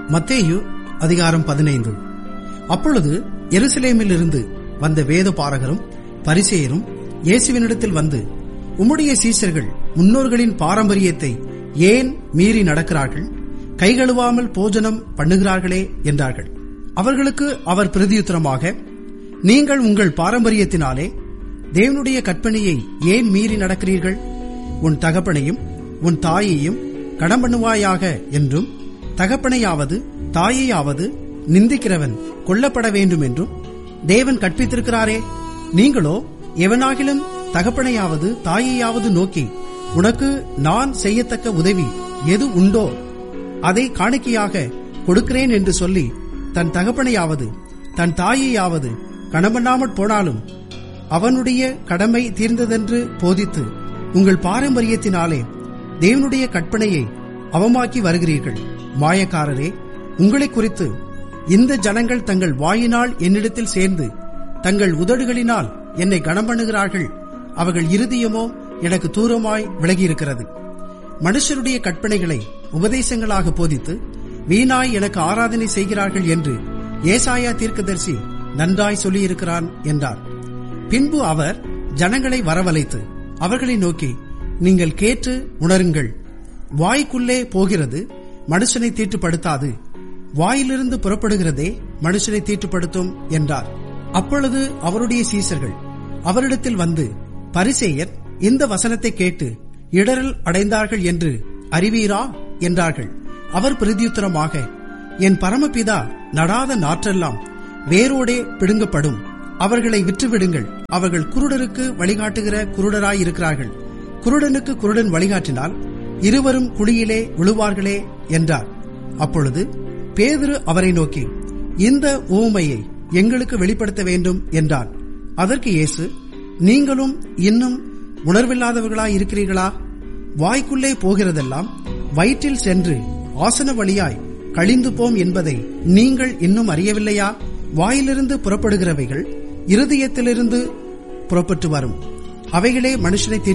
மத்தேயு அதிகாரம் பதினைந்து அப்பொழுது எருசலேமிலிருந்து வந்த வேத பாரகரும் பரிசேயரும் இயேசுவினிடத்தில் வந்து உம்முடைய சீசர்கள் முன்னோர்களின் பாரம்பரியத்தை ஏன் மீறி நடக்கிறார்கள் கை கழுவாமல் போஜனம் பண்ணுகிறார்களே என்றார்கள் அவர்களுக்கு அவர் பிரதியுத்தரமாக நீங்கள் உங்கள் பாரம்பரியத்தினாலே தேவனுடைய கற்பனையை ஏன் மீறி நடக்கிறீர்கள் உன் தகப்பனையும் உன் தாயையும் கடம் பண்ணுவாயாக என்றும் தகப்பனையாவது தாயையாவது நிந்திக்கிறவன் கொல்லப்பட வேண்டும் என்றும் தேவன் கற்பித்திருக்கிறாரே நீங்களோ எவனாகிலும் தகப்பனையாவது தாயையாவது நோக்கி உனக்கு நான் செய்யத்தக்க உதவி எது உண்டோ அதை காணிக்கையாக கொடுக்கிறேன் என்று சொல்லி தன் தகப்பனையாவது தன் தாயையாவது கணமண்ணாமற் போனாலும் அவனுடைய கடமை தீர்ந்ததென்று போதித்து உங்கள் பாரம்பரியத்தினாலே தேவனுடைய கற்பனையை அவமாக்கி வருகிறீர்கள் மாயக்காரரே உங்களை குறித்து இந்த ஜனங்கள் தங்கள் வாயினால் என்னிடத்தில் சேர்ந்து தங்கள் உதடுகளினால் என்னை கனம் பண்ணுகிறார்கள் அவர்கள் இருதயமோ எனக்கு தூரமாய் விலகியிருக்கிறது மனுஷருடைய கற்பனைகளை உபதேசங்களாக போதித்து வீணாய் எனக்கு ஆராதனை செய்கிறார்கள் என்று ஏசாயா தீர்க்கதரிசி நன்றாய் சொல்லியிருக்கிறான் என்றார் பின்பு அவர் ஜனங்களை வரவழைத்து அவர்களை நோக்கி நீங்கள் கேட்டு உணருங்கள் வாய்க்குள்ளே போகிறது மனுஷனை தீட்டுப்படுத்தாது வாயிலிருந்து புறப்படுகிறதே மனுஷனை தீட்டுப்படுத்தும் என்றார் அப்பொழுது அவருடைய சீசர்கள் அவரிடத்தில் வந்து பரிசேயர் இந்த வசனத்தை கேட்டு இடரல் அடைந்தார்கள் என்று அறிவீரா என்றார்கள் அவர் பிரதியுத்தரமாக என் பரமபிதா நடாத நாற்றெல்லாம் வேரோடே பிடுங்கப்படும் அவர்களை விற்றுவிடுங்கள் அவர்கள் குருடருக்கு வழிகாட்டுகிற குருடராய் இருக்கிறார்கள் குருடனுக்கு குருடன் வழிகாட்டினால் இருவரும் குழியிலே விழுவார்களே என்றார் அப்பொழுது பேதுரு அவரை நோக்கி இந்த ஊமையை எங்களுக்கு வெளிப்படுத்த வேண்டும் என்றான் அதற்கு இயேசு நீங்களும் இன்னும் உணர்வில்லாதவர்களாய் இருக்கிறீர்களா வாய்க்குள்ளே போகிறதெல்லாம் வயிற்றில் சென்று ஆசன வழியாய் கழிந்து போம் என்பதை நீங்கள் இன்னும் அறியவில்லையா வாயிலிருந்து புறப்படுகிறவைகள் இருதயத்திலிருந்து புறப்பட்டு வரும் அவைகளே மனுஷனை